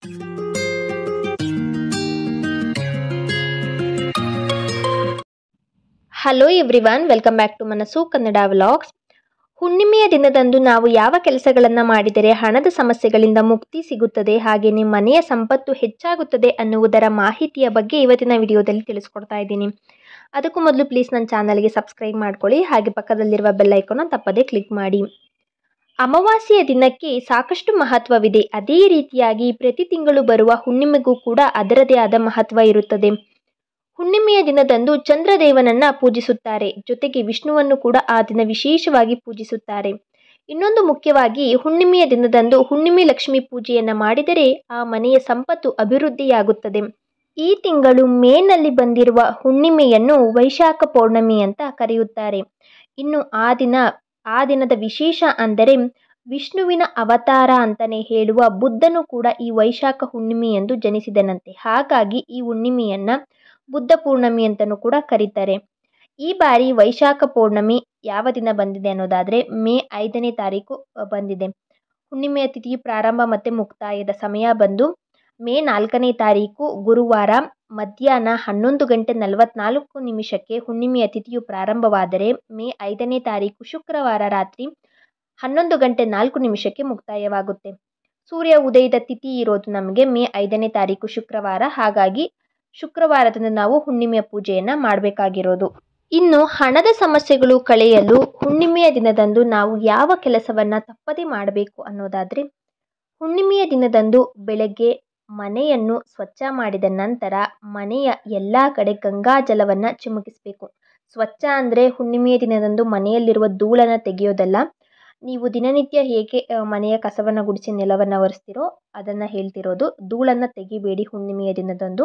hello everyone welcome back to Manassu Kannada vlogs ಹುಣ್ಣಿಮೆಯ ದಿನದಂದು ನಾವು ಯಾವ ಕೆಲಸಗಳನ್ನು ಮಾಡಿದರೆ ಹಣದ ಸಮಸ್ಯೆಗಳಿಂದ ಮುಕ್ತಿ ಸಿಗುತ್ತದೆ ಹಾಗೆಯೇ ಮನೆಯ ಸಂಪತ್ತು ಹೆಚ್ಚಾಗುತ್ತದೆ ಅನ್ನುವುದರ ಮಾಹಿತಿಯ ಬಗ್ಗೆ ಇವತ್ತಿನ ವಿಡಿಯೋದಲ್ಲಿ ತಿಳಿಸ್ಕೊಡ್ತಾ ಇದ್ದೀನಿ ಅದಕ್ಕೂ ಮೊದಲು ಪ್ಲೀಸ್ ನನ್ನ ಚಾನಲ್ಗೆ ಸಬ್ಸ್ಕ್ರೈಬ್ ಮಾಡ್ಕೊಳ್ಳಿ ಹಾಗೆ ಪಕ್ಕದಲ್ಲಿರುವ ಬೆಲ್ ಐಕಾನ ತಪ್ಪದೇ ಕ್ಲಿಕ್ ಮಾಡಿ ಅಮಾವಾಸ್ಯೆಯ ದಿನಕ್ಕೆ ಸಾಕಷ್ಟು ಮಹತ್ವವಿದೆ ಅದೇ ರೀತಿಯಾಗಿ ಪ್ರತಿ ತಿಂಗಳು ಬರುವ ಹುಣ್ಣಿಮೆಗೂ ಕೂಡ ಅದರದೇ ಆದ ಮಹತ್ವ ಇರುತ್ತದೆ ಹುಣ್ಣಿಮೆಯ ದಿನದಂದು ಚಂದ್ರದೇವನನ್ನ ಪೂಜಿಸುತ್ತಾರೆ ಜೊತೆಗೆ ವಿಷ್ಣುವನ್ನು ಕೂಡ ಆ ದಿನ ವಿಶೇಷವಾಗಿ ಪೂಜಿಸುತ್ತಾರೆ ಇನ್ನೊಂದು ಮುಖ್ಯವಾಗಿ ಹುಣ್ಣಿಮೆಯ ದಿನದಂದು ಹುಣ್ಣಿಮೆ ಲಕ್ಷ್ಮಿ ಪೂಜೆಯನ್ನು ಮಾಡಿದರೆ ಆ ಮನೆಯ ಸಂಪತ್ತು ಅಭಿವೃದ್ಧಿಯಾಗುತ್ತದೆ ಈ ತಿಂಗಳು ಮೇನಲ್ಲಿ ಬಂದಿರುವ ಹುಣ್ಣಿಮೆಯನ್ನು ವೈಶಾಖ ಪೌರ್ಣಮಿ ಅಂತ ಕರೆಯುತ್ತಾರೆ ಇನ್ನು ಆ ದಿನ ಆ ದಿನದ ವಿಶೇಷ ಅಂದರೆ ವಿಷ್ಣುವಿನ ಅವತಾರ ಅಂತಲೇ ಹೇಳುವ ಬುದ್ಧನು ಕೂಡ ಈ ವೈಶಾಖ ಹುಣ್ಣಿಮೆಯಂದು ಜನಿಸಿದನಂತೆ ಹಾಗಾಗಿ ಈ ಹುಣ್ಣಿಮೆಯನ್ನು ಬುದ್ಧ ಪೂರ್ಣಮಿ ಅಂತಲೂ ಕೂಡ ಕರೀತಾರೆ ಈ ಬಾರಿ ವೈಶಾಖ ಪೌರ್ಣಮಿ ಯಾವ ದಿನ ಬಂದಿದೆ ಅನ್ನೋದಾದರೆ ಮೇ ಐದನೇ ತಾರೀಕು ಬಂದಿದೆ ಹುಣ್ಣಿಮೆಯ ತಿಥಿ ಪ್ರಾರಂಭ ಮತ್ತು ಮುಕ್ತಾಯದ ಸಮಯ ಬಂದು ಮೇ ನಾಲ್ಕನೇ ತಾರೀಕು ಗುರುವಾರ ಮಧ್ಯಾಹ್ನ ಹನ್ನೊಂದು ಗಂಟೆ ನಲವತ್ನಾಲ್ಕು ನಿಮಿಷಕ್ಕೆ ಹುಣ್ಣಿಮೆಯ ತಿಥಿಯು ಪ್ರಾರಂಭವಾದರೆ ಮೇ ಐದನೇ ತಾರೀಕು ಶುಕ್ರವಾರ ರಾತ್ರಿ ಹನ್ನೊಂದು ಗಂಟೆ ನಾಲ್ಕು ನಿಮಿಷಕ್ಕೆ ಮುಕ್ತಾಯವಾಗುತ್ತೆ ಸೂರ್ಯ ಉದಯದ ತಿಥಿ ಇರೋದು ನಮಗೆ ಮೇ ಐದನೇ ತಾರೀಕು ಶುಕ್ರವಾರ ಹಾಗಾಗಿ ಶುಕ್ರವಾರದಿಂದ ನಾವು ಹುಣ್ಣಿಮೆಯ ಪೂಜೆಯನ್ನು ಮಾಡಬೇಕಾಗಿರೋದು ಇನ್ನು ಹಣದ ಸಮಸ್ಯೆಗಳು ಕಳೆಯಲು ಹುಣ್ಣಿಮೆಯ ದಿನದಂದು ನಾವು ಯಾವ ಕೆಲಸವನ್ನು ತಪ್ಪದೇ ಮಾಡಬೇಕು ಅನ್ನೋದಾದರೆ ಹುಣ್ಣಿಮೆಯ ದಿನದಂದು ಬೆಳಗ್ಗೆ ಮನೆಯನ್ನು ಸ್ವಚ್ಛ ಮಾಡಿದ ನಂತರ ಮನೆಯ ಎಲ್ಲ ಕಡೆ ಗಂಗಾ ಜಲವನ್ನು ಚಿಮುಕಿಸಬೇಕು ಸ್ವಚ್ಛ ಅಂದರೆ ಹುಣ್ಣಿಮೆಯ ದಿನದಂದು ಮನೆಯಲ್ಲಿರುವ ಧೂಳನ್ನು ತೆಗೆಯೋದಲ್ಲ ನೀವು ದಿನನಿತ್ಯ ಹೇಗೆ ಮನೆಯ ಕಸವನ್ನು ಗುಡಿಸಿ ನೆಲವನ್ನು ಒರೆಸ್ತೀರೋ ಅದನ್ನು ಹೇಳ್ತಿರೋದು ಧೂಳನ್ನು ತೆಗಿಬೇಡಿ ಹುಣ್ಣಿಮೆಯ ದಿನದಂದು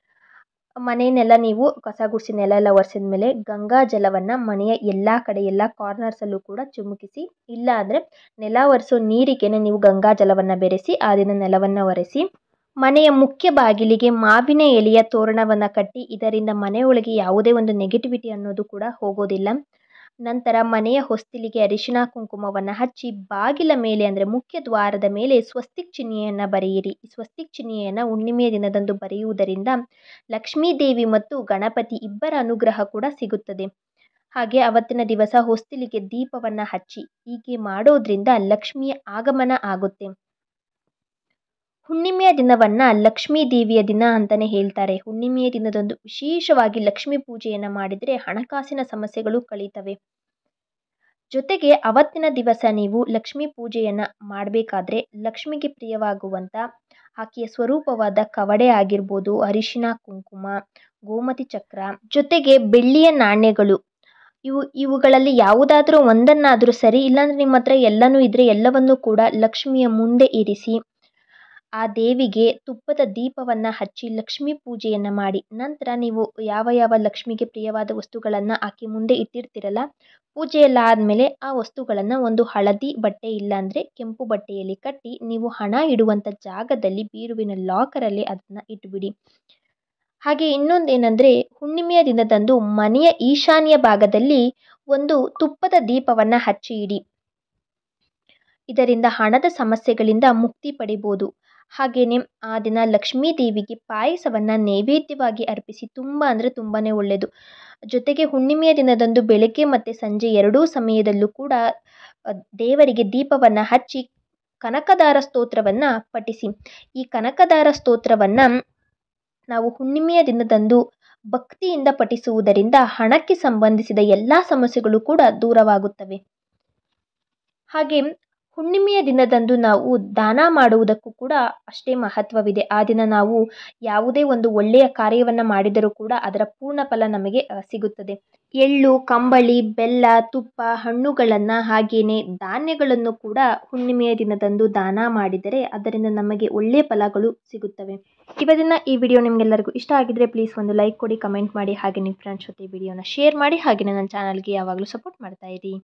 ಮನೆಯನ್ನೆಲ್ಲ ನೀವು ಕಸ ಗುಡಿಸಿ ನೆಲ ಎಲ್ಲ ಒರೆಸಿದ ಮೇಲೆ ಗಂಗಾ ಜಲವನ್ನು ಮನೆಯ ಎಲ್ಲ ಕಡೆ ಎಲ್ಲ ಕಾರ್ನರ್ಸಲ್ಲೂ ಕೂಡ ಚಿಮುಕಿಸಿ ಇಲ್ಲ ಅಂದರೆ ನೆಲ ಒರೆಸೋ ನೀರಿಗೆ ನೀವು ಗಂಗಾ ಜಲವನ್ನು ಬೆರೆಸಿ ಆ ದಿನ ನೆಲವನ್ನು ಒರೆಸಿ ಮನೆಯ ಮುಖ್ಯ ಬಾಗಿಲಿಗೆ ಮಾವಿನ ಎಲೆಯ ತೋರಣವನ್ನು ಕಟ್ಟಿ ಇದರಿಂದ ಮನೆಯೊಳಗೆ ಯಾವುದೇ ಒಂದು ನೆಗೆಟಿವಿಟಿ ಅನ್ನೋದು ಕೂಡ ಹೋಗೋದಿಲ್ಲ ನಂತರ ಮನೆಯ ಹೊಸ್ತಿಲಿಗೆ ಅರಿಶಿಣ ಕುಂಕುಮವನ್ನು ಹಚ್ಚಿ ಬಾಗಿಲ ಮೇಲೆ ಅಂದರೆ ಮುಖ್ಯ ದ್ವಾರದ ಮೇಲೆ ಸ್ವಸ್ತಿಕ್ ಚಿಹ್ನೆಯನ್ನು ಬರೆಯಿರಿ ಈ ಸ್ವಸ್ತಿಕ್ ಚಿಹ್ನೆಯನ್ನು ಹುಣ್ಣಿಮೆಯ ದಿನದಂದು ಬರೆಯುವುದರಿಂದ ಲಕ್ಷ್ಮೀದೇವಿ ಮತ್ತು ಗಣಪತಿ ಇಬ್ಬರ ಅನುಗ್ರಹ ಕೂಡ ಸಿಗುತ್ತದೆ ಹಾಗೆ ಅವತ್ತಿನ ದಿವಸ ಹೊಸ್ತಿಲಿಗೆ ದೀಪವನ್ನು ಹಚ್ಚಿ ಹೀಗೆ ಮಾಡೋದ್ರಿಂದ ಲಕ್ಷ್ಮಿಯ ಆಗಮನ ಆಗುತ್ತೆ ಹುಣ್ಣಿಮೆಯ ದಿನವನ್ನು ಲಕ್ಷ್ಮೀ ದೇವಿಯ ದಿನ ಅಂತಲೇ ಹೇಳ್ತಾರೆ ಹುಣ್ಣಿಮೆಯ ದಿನದಂದು ವಿಶೇಷವಾಗಿ ಲಕ್ಷ್ಮೀ ಪೂಜೆಯನ್ನು ಮಾಡಿದರೆ ಹಣಕಾಸಿನ ಸಮಸ್ಯೆಗಳು ಕಳೀತವೆ ಜೊತೆಗೆ ಅವತ್ತಿನ ದಿವಸ ನೀವು ಲಕ್ಷ್ಮೀ ಪೂಜೆಯನ್ನು ಮಾಡಬೇಕಾದ್ರೆ ಲಕ್ಷ್ಮಿಗೆ ಪ್ರಿಯವಾಗುವಂಥ ಆಕೆಯ ಸ್ವರೂಪವಾದ ಕವಡೆ ಆಗಿರ್ಬೋದು ಅರಿಶಿನ ಕುಂಕುಮ ಗೋಮತಿ ಚಕ್ರ ಜೊತೆಗೆ ಬೆಳ್ಳಿಯ ನಾಣ್ಯಗಳು ಇವು ಇವುಗಳಲ್ಲಿ ಯಾವುದಾದ್ರೂ ಒಂದನ್ನಾದರೂ ಸರಿ ಇಲ್ಲಾಂದರೆ ನಿಮ್ಮ ಹತ್ರ ಎಲ್ಲನೂ ಇದ್ದರೆ ಎಲ್ಲವನ್ನೂ ಕೂಡ ಲಕ್ಷ್ಮಿಯ ಮುಂದೆ ಇರಿಸಿ ಆ ದೇವಿಗೆ ತುಪ್ಪದ ದೀಪವನ್ನು ಹಚ್ಚಿ ಲಕ್ಷ್ಮೀ ಪೂಜೆಯನ್ನು ಮಾಡಿ ನಂತರ ನೀವು ಯಾವ ಯಾವ ಲಕ್ಷ್ಮಿಗೆ ಪ್ರಿಯವಾದ ವಸ್ತುಗಳನ್ನು ಆಕೆ ಮುಂದೆ ಇಟ್ಟಿರ್ತೀರಲ್ಲ ಪೂಜೆಯೆಲ್ಲ ಆದಮೇಲೆ ಆ ವಸ್ತುಗಳನ್ನು ಒಂದು ಹಳದಿ ಬಟ್ಟೆ ಇಲ್ಲಾಂದರೆ ಕೆಂಪು ಬಟ್ಟೆಯಲ್ಲಿ ಕಟ್ಟಿ ನೀವು ಹಣ ಇಡುವಂಥ ಜಾಗದಲ್ಲಿ ಬೀರುವಿನ ಲಾಕರಲ್ಲಿ ಅದನ್ನು ಇಟ್ಬಿಡಿ ಹಾಗೆ ಇನ್ನೊಂದೇನೆಂದರೆ ಹುಣ್ಣಿಮೆಯ ದಿನದಂದು ಮನೆಯ ಈಶಾನ್ಯ ಭಾಗದಲ್ಲಿ ಒಂದು ತುಪ್ಪದ ದೀಪವನ್ನು ಹಚ್ಚಿ ಇಡಿ ಇದರಿಂದ ಹಣದ ಸಮಸ್ಯೆಗಳಿಂದ ಮುಕ್ತಿ ಪಡಿಬೋದು ಹಾಗೆಯೇ ಆ ದಿನ ಲಕ್ಷ್ಮೀ ದೇವಿಗೆ ಪಾಯಸವನ್ನು ನೈವೇದ್ಯವಾಗಿ ಅರ್ಪಿಸಿ ತುಂಬ ಅಂದರೆ ತುಂಬಾ ಒಳ್ಳೆಯದು ಜೊತೆಗೆ ಹುಣ್ಣಿಮೆಯ ದಿನದಂದು ಬೆಳಗ್ಗೆ ಮತ್ತು ಸಂಜೆ ಎರಡೂ ಸಮಯದಲ್ಲೂ ಕೂಡ ದೇವರಿಗೆ ದೀಪವನ್ನು ಹಚ್ಚಿ ಕನಕದಾರ ಸ್ತೋತ್ರವನ್ನು ಪಠಿಸಿ ಈ ಕನಕದಾರ ಸ್ತೋತ್ರವನ್ನು ನಾವು ಹುಣ್ಣಿಮೆಯ ದಿನದಂದು ಭಕ್ತಿಯಿಂದ ಪಠಿಸುವುದರಿಂದ ಹಣಕ್ಕೆ ಸಂಬಂಧಿಸಿದ ಎಲ್ಲ ಸಮಸ್ಯೆಗಳು ಕೂಡ ದೂರವಾಗುತ್ತವೆ ಹಾಗೆ ಹುಣ್ಣಿಮೆಯ ದಿನದಂದು ನಾವು ದಾನ ಮಾಡುವುದಕ್ಕೂ ಕೂಡ ಅಷ್ಟೇ ಮಹತ್ವವಿದೆ ಆ ದಿನ ನಾವು ಯಾವುದೇ ಒಂದು ಒಳ್ಳೆಯ ಕಾರ್ಯವನ್ನು ಮಾಡಿದರೂ ಕೂಡ ಅದರ ಪೂರ್ಣ ಫಲ ನಮಗೆ ಸಿಗುತ್ತದೆ ಎಳ್ಳು ಕಂಬಳಿ ಬೆಲ್ಲ ತುಪ್ಪ ಹಣ್ಣುಗಳನ್ನು ಹಾಗೆಯೇ ಧಾನ್ಯಗಳನ್ನು ಕೂಡ ಹುಣ್ಣಿಮೆಯ ದಿನದಂದು ದಾನ ಮಾಡಿದರೆ ಅದರಿಂದ ನಮಗೆ ಒಳ್ಳೆಯ ಫಲಗಳು ಸಿಗುತ್ತವೆ ಇವತ್ತಿನ ಈ ವಿಡಿಯೋ ನಿಮಗೆಲ್ಲರಿಗೂ ಇಷ್ಟ ಆಗಿದ್ರೆ ಪ್ಲೀಸ್ ಒಂದು ಲೈಕ್ ಕೊಡಿ ಕಮೆಂಟ್ ಮಾಡಿ ಹಾಗೆ ನಿಮ್ಮ ಫ್ರೆಂಡ್ಸ್ ಜೊತೆ ವಿಡಿಯೋನ ಶೇರ್ ಮಾಡಿ ಹಾಗೆ ನನ್ನ ಚಾನಲ್ಗೆ ಯಾವಾಗಲೂ ಸಪೋರ್ಟ್ ಮಾಡ್ತಾ ಇರಿ